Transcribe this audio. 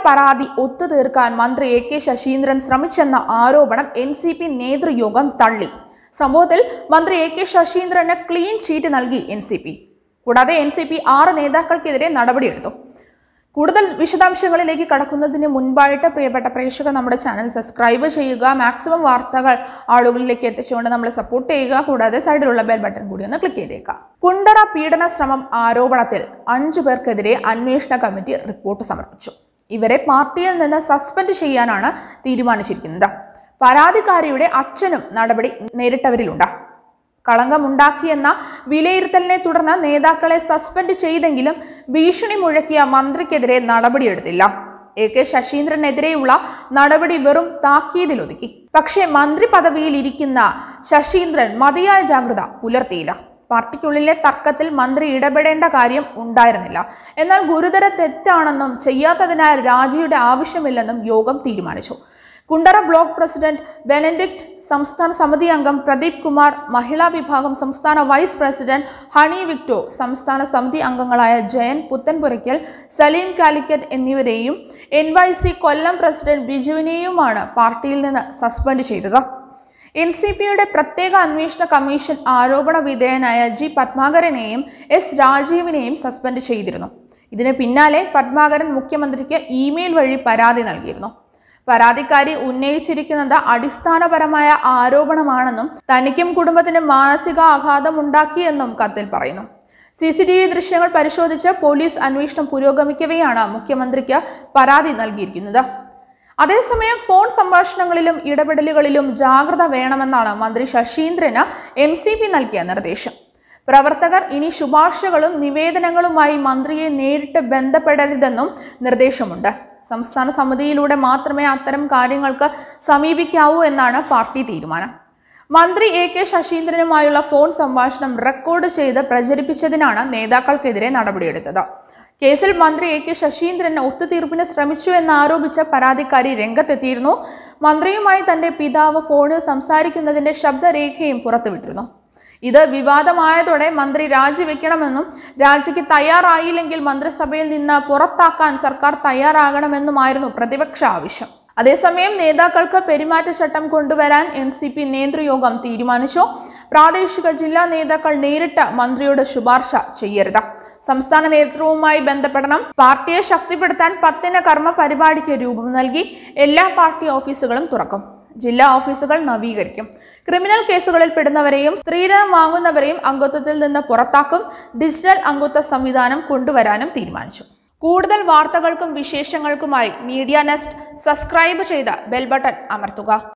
പരാതി ഒത്തുതീർക്കാൻ മന്ത്രി A K Saseendran ശ്രമിച്ചെന്ന ആരോപണം എൻ സി പി നേതൃയോഗം തള്ളി സംഭവത്തിൽ മന്ത്രി എ കെ ശശീന്ദ്രന് ക്ലീൻ ചീറ്റ് നൽകി എൻ സി പി കൂടാതെ എൻ സി പി ആറ് നേതാക്കൾക്കെതിരെ നടപടിയെടുത്തു കൂടുതൽ വിശദാംശങ്ങളിലേക്ക് കടക്കുന്നതിന് മുൻപായിട്ട് പ്രിയപ്പെട്ട പ്രേക്ഷകർ നമ്മുടെ ചാനൽ സബ്സ്ക്രൈബ് ചെയ്യുക മാക്സിമം വാർത്തകൾ ആളുകളിലേക്ക് എത്തിച്ചുകൊണ്ട് നമ്മളെ സപ്പോർട്ട് ചെയ്യുക കൂടാതെ സൈഡിലുള്ള ബെൽ ബട്ടൺ കൂടി ഒന്ന് ക്ലിക്ക് ചെയ്തേക്കുക കുണ്ടറ പീഡന ശ്രമം ആരോപണത്തിൽ അഞ്ചു പേർക്കെതിരെ അന്വേഷണ കമ്മിറ്റി റിപ്പോർട്ട് സമർപ്പിച്ചു ഇവരെ പാർട്ടിയിൽ നിന്ന് സസ്പെൻഡ് ചെയ്യാനാണ് തീരുമാനിച്ചിരിക്കുന്നത് പരാതിക്കാരിയുടെ അച്ഛനും നടപടി നേരിട്ടവരിലുണ്ട് കളങ്കമുണ്ടാക്കിയെന്ന വിലയിരുത്തലിനെ തുടർന്ന് നേതാക്കളെ സസ്പെൻഡ് ചെയ്തെങ്കിലും ഭീഷണി മുഴക്കിയ മന്ത്രിക്കെതിരെ നടപടിയെടുത്തില്ല എ കെ ശശീന്ദ്രനെതിരെയുള്ള നടപടി വെറും താക്കീതിലൊതുക്കി പക്ഷേ മന്ത്രി പദവിയിൽ ഇരിക്കുന്ന ശശീന്ദ്രൻ മതിയായ ജാഗ്രത പുലർത്തിയില്ല പാർട്ടിക്കുള്ളിലെ തർക്കത്തിൽ മന്ത്രി ഇടപെടേണ്ട കാര്യം ഉണ്ടായിരുന്നില്ല എന്നാൽ ഗുരുതര തെറ്റാണെന്നും ചെയ്യാത്തതിനാൽ രാജിയുടെ ആവശ്യമില്ലെന്നും യോഗം തീരുമാനിച്ചു കുണ്ടറ ബ്ലോക്ക് പ്രസിഡന്റ് ബെനഡിക്ട് സംസ്ഥാന സമിതി അംഗം പ്രദീപ് കുമാർ മഹിളാ വിഭാഗം സംസ്ഥാന വൈസ് പ്രസിഡന്റ് ഹണി വിക്ടോ സംസ്ഥാന സമിതി അംഗങ്ങളായ ജയൻ പുത്തൻപുരയ്ക്കൽ സലീം കാലിക്കറ്റ് എന്നിവരെയും N Y C Kollam president ബിജുവിനെയുമാണ് പാർട്ടിയിൽ നിന്ന് സസ്പെൻഡ് ചെയ്തത് എൻ സി പിയുടെ പ്രത്യേക അന്വേഷണ കമ്മീഷൻ ആരോപണ വിധേയനായ ജി പത്മാകരനെയും എസ് രാജീവിനെയും സസ്പെൻഡ് ചെയ്തിരുന്നു ഇതിന് പിന്നാലെ പത്മാകരൻ മുഖ്യമന്ത്രിക്ക് ഇമെയിൽ വഴി പരാതി നൽകിയിരുന്നു പരാതിക്കാരി ഉന്നയിച്ചിരിക്കുന്നത് അടിസ്ഥാനപരമായ ആരോപണമാണെന്നും തനിക്കും കുടുംബത്തിനും മാനസിക ആഘാതം ഉണ്ടാക്കിയെന്നും കത്തിൽ പറയുന്നു സി സി ടി വി ദൃശ്യങ്ങൾ പരിശോധിച്ച് പോലീസ് അന്വേഷണം പുരോഗമിക്കവെയാണ് മുഖ്യമന്ത്രിക്ക് പരാതി നൽകിയിരിക്കുന്നത് അതേസമയം ഫോൺ സംഭാഷണങ്ങളിലും ഇടപെടലുകളിലും ജാഗ്രത വേണമെന്നാണ് മന്ത്രി ശശീന്ദ്രന് എൻ സി പി നൽകിയ നിർദ്ദേശം പ്രവർത്തകർ ഇനി ശുപാർശകളും നിവേദനങ്ങളുമായി മന്ത്രിയെ നേരിട്ട് ബന്ധപ്പെടരുതെന്നും നിർദ്ദേശമുണ്ട് സംസ്ഥാന സമിതിയിലൂടെ മാത്രമേ അത്തരം കാര്യങ്ങൾക്ക് സമീപിക്കാവൂ എന്നാണ് പാർട്ടി തീരുമാനം മന്ത്രി എ കെ ശശീന്ദ്രനുമായുള്ള ഫോൺ സംഭാഷണം റെക്കോർഡ് ചെയ്ത് പ്രചരിപ്പിച്ചതിനാണ് നേതാക്കൾക്കെതിരെ നടപടിയെടുത്തത് കേസിൽ മന്ത്രി എ കെ ശശീന്ദ്രൻ ഒത്തുതീർപ്പിന് ശ്രമിച്ചു എന്നാരോപിച്ച പരാതിക്കാരി രംഗത്തെത്തിയിരുന്നു മന്ത്രിയുമായി തന്റെ പിതാവ് ഫോണിൽ സംസാരിക്കുന്നതിന്റെ ശബ്ദരേഖയും പുറത്തുവിട്ടിരുന്നു ഇത് വിവാദമായതോടെ മന്ത്രി രാജിവെക്കണമെന്നും രാജിക്ക് തയ്യാറായില്ലെങ്കിൽ മന്ത്രിസഭയിൽ നിന്ന് പുറത്താക്കാൻ സർക്കാർ തയ്യാറാകണമെന്നുമായിരുന്നു പ്രതിപക്ഷ ആവശ്യം അതേസമയം നേതാക്കൾക്ക് പെരുമാറ്റച്ചട്ടം കൊണ്ടുവരാൻ എൻ സി പി നേതൃയോഗം തീരുമാനിച്ചു പ്രാദേശിക ജില്ലാ നേതാക്കൾ നേരിട്ട് മന്ത്രിയോട് ശുപാർശ ചെയ്യരുത് സംസ്ഥാന നേതൃത്വവുമായി ബന്ധപ്പെടണം പാർട്ടിയെ ശക്തിപ്പെടുത്താൻ പത്തിന് കർമ്മ പരിപാടിക്ക് രൂപം നൽകി എല്ലാ പാർട്ടി ഓഫീസുകളും തുറക്കും ജില്ലാ ഓഫീസുകൾ നവീകരിക്കും ക്രിമിനൽ കേസുകളിൽ പെടുന്നവരെയും സ്ത്രീധനം വാങ്ങുന്നവരെയും അംഗത്വത്തിൽ നിന്ന് പുറത്താക്കും ഡിജിറ്റൽ അംഗത്വ സംവിധാനം കൊണ്ടുവരാനും തീരുമാനിച്ചു കൂടുതൽ വാർത്തകൾക്കും വിശേഷങ്ങൾക്കുമായി മീഡിയ നെസ്റ്റ് സബ്സ്ക്രൈബ് ചെയ്ത് ബെൽ ബട്ടൺ അമർത്തുക